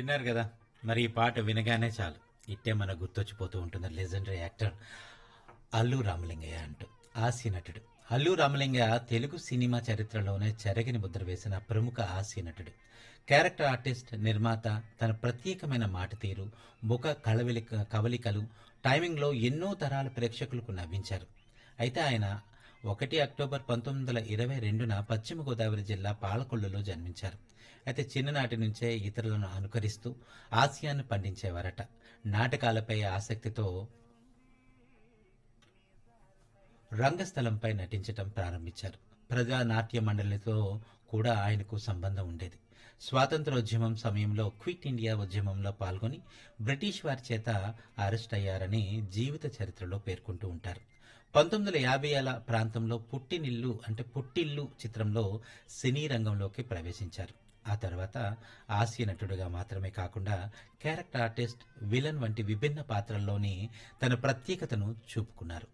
విన్నారు కదా మరి ఈ పాట వినగానే చాలు ఇట్టే మన గుర్తొచ్చిపోతూ ఉంటుంది లెజెండరీ యాక్టర్ అల్లు రామలింగయ్య అంటూ హాస్య నటుడు అల్లు రామలింగయ్య తెలుగు సినిమా చరిత్రలోనే చెరగని ముద్ర వేసిన ప్రముఖ హాస్య నటుడు క్యారెక్టర్ ఆర్టిస్ట్ నిర్మాత తన ప్రత్యేకమైన మాట తీరు ముఖ కళవిలి కవలికలు టైమింగ్లో ఎన్నో తరాల ప్రేక్షకులకు నవ్వించారు అయితే ఆయన ఒకటి అక్టోబర్ పంతొమ్మిది వందల ఇరవై రెండున పశ్చిమ గోదావరి జిల్లా పాలకొల్లులో జన్మించారు అయితే చిన్ననాటి నుంచే ఇతరులను అనుకరిస్తూ ఆశయాన్ని పండించేవారట నాటకాలపై ఆసక్తితో రంగస్థలంపై నటించటం ప్రారంభించారు ప్రజా నాట్య మండలితో కూడా ఆయనకు సంబంధం ఉండేది స్వాతంత్రోద్యమం సమయంలో క్విట్ ఇండియా ఉద్యమంలో పాల్గొని బ్రిటిష్ వారి చేత అరెస్ట్ అయ్యారని జీవిత చరిత్రలో పేర్కొంటూ ఉంటారు పంతొమ్మిది వందల యాభైల ప్రాంతంలో పుట్టినిల్లు అంటే పుట్టిల్లు చిత్రంలో సినీ రంగంలోకి ప్రవేశించారు ఆ తర్వాత హాస్య నటుడుగా మాత్రమే కాకుండా క్యారెక్టర్ ఆర్టిస్ట్ విలన్ వంటి విభిన్న పాత్రల్లోని తన ప్రత్యేకతను చూపుకున్నారు